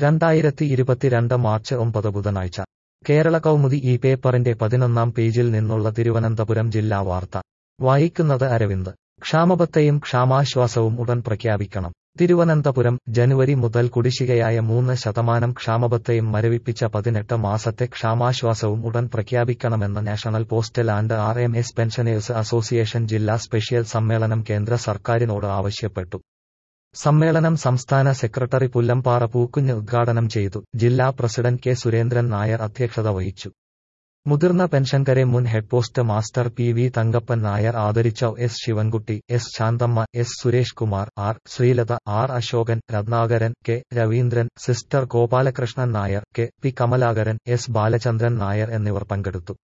രണ്ടായിരത്തി ഇരുപത്തിരണ്ട് മാർച്ച് ഒമ്പത് ബുധനാഴ്ച കേരള കൗമുദി ഈ പേപ്പറിന്റെ പതിനൊന്നാം പേജിൽ നിന്നുള്ള തിരുവനന്തപുരം ജില്ലാ വാർത്ത വായിക്കുന്നത് അരവിന്ദ് ക്ഷാമബത്തെയും ക്ഷാമാശ്വാസവും ഉടൻ പ്രഖ്യാപിക്കണം തിരുവനന്തപുരം ജനുവരി മുതൽ കുടിശ്ശികയായ മൂന്ന് ശതമാനം ക്ഷാമബത്തെയും മരവിപ്പിച്ച പതിനെട്ട് മാസത്തെ ക്ഷാമാശ്വാസവും ഉടൻ പ്രഖ്യാപിക്കണമെന്ന് national postal and R M S pensioners association ജില്ലാ സ്പെഷ്യൽ സമ്മേളനം കേന്ദ്ര സർക്കാരിനോട് ആവശ്യപ്പെട്ടു സമ്മേളനം സംസ്ഥാന സെക്രട്ടറി പുല്ലംപാറ പൂക്കുഞ്ഞ് ഉദ്ഘാടനം ചെയ്തു ജില്ലാ പ്രസിഡന്റ് കെ സുരേന്ദ്രൻ നായർ അധ്യക്ഷത വഹിച്ചു മുതിർന്ന പെൻഷൻകരെ മുൻ head post master P V Thankappan Nair ആദരിച്ച S Sivankutty S Santhamma S Suresh Kumar R Sreelatha R Ashokan Ratnakaran K Raveendran sister Gopalakrishnan Nair K P Kamalakaran S Balachandran Nair എന്നിവർ പങ്കെടുത്തു